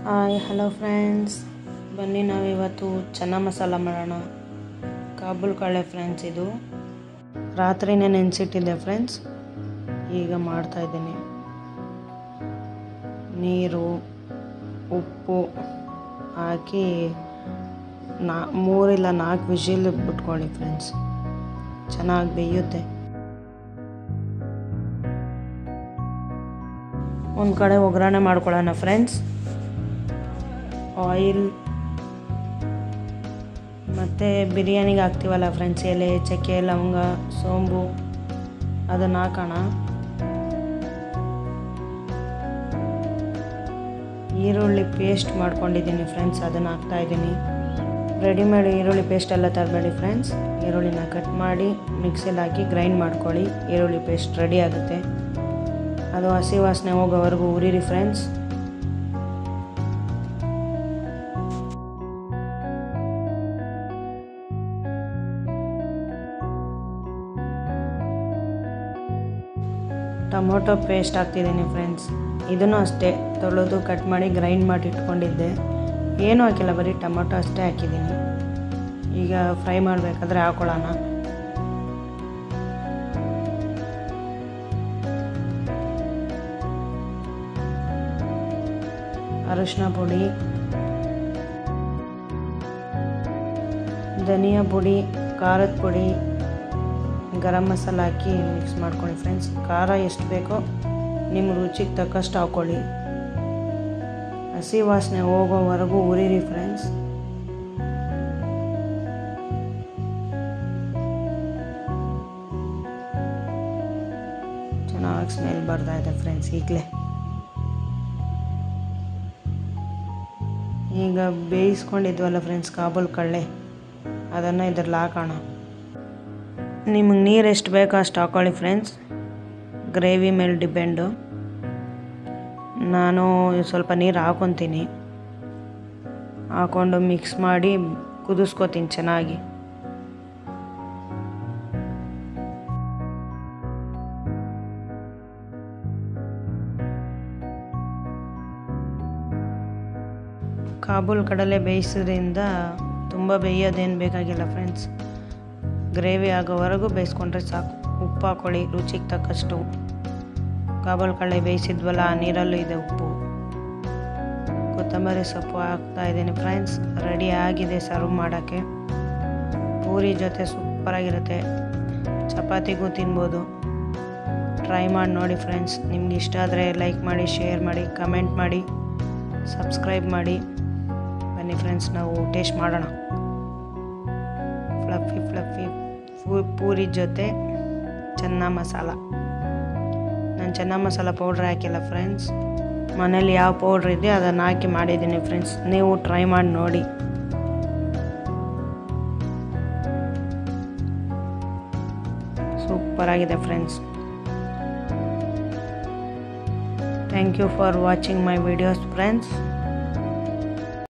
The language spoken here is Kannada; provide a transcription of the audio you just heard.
ಹಾಯ್ ಹಲೋ ಫ್ರೆಂಡ್ಸ್ ಬನ್ನಿ ನಾವಿವತ್ತು ಚೆನ್ನ ಮಸಾಲ ಮಾಡೋಣ ಕಾಬೂಲ್ ಕಳ್ಳೆ ಫ್ರೆಂಡ್ಸ್ ಇದು ರಾತ್ರಿನೇ ನೆನೆಸಿಟ್ಟಿದ್ದೆ ಫ್ರೆಂಡ್ಸ್ ಈಗ ಮಾಡ್ತಾಯಿದ್ದೀನಿ ನೀರು ಉಪ್ಪು ಹಾಕಿ ನಾ ಮೂರಿಲ್ಲ ನಾಲ್ಕು ವಿಷಿಲ್ ಬಿಟ್ಕೊಳ್ಳಿ ಫ್ರೆಂಡ್ಸ್ ಚೆನ್ನಾಗಿ ಬೇಯುತ್ತೆ ಒಂದು ಕಡೆ ಒಗ್ಗರಣೆ ಮಾಡ್ಕೊಳ್ಳೋಣ ಫ್ರೆಂಡ್ಸ್ ಆಯಿಲ್ ಮತ್ತು ಬಿರಿಯಾನಿಗೆ ಹಾಕ್ತೀವಲ್ಲ ಫ್ರೆಂಡ್ಸ್ ಎಲೆ ಚಕ್ಕೆ ಲವಂಗ ಸೋಂಬು ಅದನ್ನು ಹಾಕೋಣ ಈರುಳ್ಳಿ ಪೇಸ್ಟ್ ಮಾಡ್ಕೊಂಡಿದ್ದೀನಿ ಫ್ರೆಂಡ್ಸ್ ಅದನ್ನು ಹಾಕ್ತಾಯಿದ್ದೀನಿ ರೆಡಿಮೇಡ್ ಈರುಳ್ಳಿ ಪೇಸ್ಟ್ ಎಲ್ಲ ತರಬೇಡಿ ಫ್ರೆಂಡ್ಸ್ ಈರುಳ್ಳಿನ ಕಟ್ ಮಾಡಿ ಮಿಕ್ಸಿಲಿ ಹಾಕಿ ಗ್ರೈಂಡ್ ಮಾಡ್ಕೊಳ್ಳಿ ಈರುಳ್ಳಿ ಪೇಸ್ಟ್ ರೆಡಿ ಆಗುತ್ತೆ ಅದು ಹಸಿ ವಾಸನೆ ಹೋಗೋವರೆಗೂ ಉರಿರಿ ಫ್ರೆಂಡ್ಸ್ ಟೊಮೊಟೊ ಪೇಸ್ಟ್ ಹಾಕ್ತಿದ್ದೀನಿ ಫ್ರೆಂಡ್ಸ್ ಇದನ್ನು ಅಷ್ಟೇ ತೊಳೆದು ಕಟ್ ಮಾಡಿ ಗ್ರೈಂಡ್ ಮಾಡಿ ಇಟ್ಕೊಂಡಿದ್ದೆ ಏನೂ ಹಾಕಿಲ್ಲ ಬರೀ ಟೊಮೊಟೊ ಅಷ್ಟೇ ಹಾಕಿದ್ದೀನಿ ಈಗ ಫ್ರೈ ಮಾಡಬೇಕಾದ್ರೆ ಹಾಕೊಳ್ಳೋಣ ಅರಿಶಿನ ಪುಡಿ ಧನಿಯಾ ಪುಡಿ ಖಾರದ ಪುಡಿ ಗರಂ ಮಸಾಲ ಹಾಕಿ ಮಿಕ್ಸ್ ಮಾಡ್ಕೊಳ್ಳಿ ಫ್ರೆಂಡ್ಸ್ ಖಾರ ಎಷ್ಟು ಬೇಕೋ ನಿಮ್ಮ ರುಚಿಗೆ ತಕ್ಕಷ್ಟು ಹಾಕ್ಕೊಳ್ಳಿ ಹಸಿ ವಾಸನೆ ಹೋಗೋವರೆಗೂ ಉರಿರಿ ಫ್ರೆಂಡ್ಸ್ ಚೆನ್ನಾಗಿ ಸ್ಮೆಲ್ ಬರ್ತಾ ಇದೆ ಫ್ರೆಂಡ್ಸ್ ಈಗಲೇ ಈಗ ಬೇಯಿಸ್ಕೊಂಡಿದ್ವಲ್ಲ ಫ್ರೆಂಡ್ಸ್ ಕಾಬೂಲ್ ಕಳ್ಳೆ ಅದನ್ನು ಇದ್ರಲ್ಲಿ ಹಾಕೋಣ ನಿಮಗೆ ನೀರು ಎಷ್ಟು ಬೇಕೋ ಅಷ್ಟು ಹಾಕ್ಕೊಳ್ಳಿ ಫ್ರೆಂಡ್ಸ್ ಗ್ರೇವಿ ಮೇಲೆ ಡಿಪೆಂಡು ನಾನು ಸ್ವಲ್ಪ ನೀರು ಹಾಕೊತೀನಿ ಹಾಕ್ಕೊಂಡು ಮಿಕ್ಸ್ ಮಾಡಿ ಕುದಿಸ್ಕೋತೀನಿ ಚೆನ್ನಾಗಿ ಕಾಬೂಲ್ ಕಡಲೆ ಬೇಯಿಸೋದ್ರಿಂದ ತುಂಬ ಬೇಯೋದೇನು ಬೇಕಾಗಿಲ್ಲ ಫ್ರೆಂಡ್ಸ್ ಗ್ರೇವಿ ಆಗೋವರೆಗೂ ಬೇಯಿಸ್ಕೊಂಡ್ರೆ ಸಾಕು ಉಪ್ಪು ಹಾಕ್ಕೊಳ್ಳಿ ರುಚಿಗೆ ತಕ್ಕಷ್ಟು ಕಾಬೂಲ್ ಕಡಲೆ ಬೇಯಿಸಿದ್ವಲ್ಲ ಆ ನೀರಲ್ಲೂ ಇದೆ ಉಪ್ಪು ಕೊತ್ತಂಬರಿ ಸೊಪ್ಪು ಹಾಕ್ತಾ ಇದ್ದೀನಿ ಫ್ರೆಂಡ್ಸ್ ರೆಡಿ ಆಗಿದೆ ಸರ್ವ್ ಮಾಡೋಕ್ಕೆ ಪೂರಿ ಜೊತೆ ಸೂಪರಾಗಿರುತ್ತೆ ಚಪಾತಿಗೂ ತಿನ್ಬೋದು ಟ್ರೈ ಮಾಡಿ ನೋಡಿ ಫ್ರೆಂಡ್ಸ್ ನಿಮ್ಗೆ ಇಷ್ಟ ಆದರೆ ಲೈಕ್ ಮಾಡಿ ಶೇರ್ ಮಾಡಿ ಕಮೆಂಟ್ ಮಾಡಿ ಸಬ್ಸ್ಕ್ರೈಬ್ ಮಾಡಿ ಬನ್ನಿ ಫ್ರೆಂಡ್ಸ್ ನಾವು ಟೇಸ್ಟ್ ಮಾಡೋಣ ಫ್ಲಫಿ ಫ್ಲಫಿ ಪೂರಿ ಜೊತೆ ಚೆನ್ನ ಮಸಾಲ ನಾನು ಚೆನ್ನ ಮಸಾಲ ಪೌಡ್ರ್ ಹಾಕಿಲ್ಲ ಫ್ರೆಂಡ್ಸ್ ಮನೇಲಿ ಯಾವ ಪೌಡ್ರ್ ಇದೆ ಅದನ್ನು ಹಾಕಿ ಮಾಡಿದ್ದೀನಿ ಫ್ರೆಂಡ್ಸ್ ನೀವು ಟ್ರೈ ಮಾಡಿ ನೋಡಿ ಸೂಪರಾಗಿದೆ friends thank you for watching my videos friends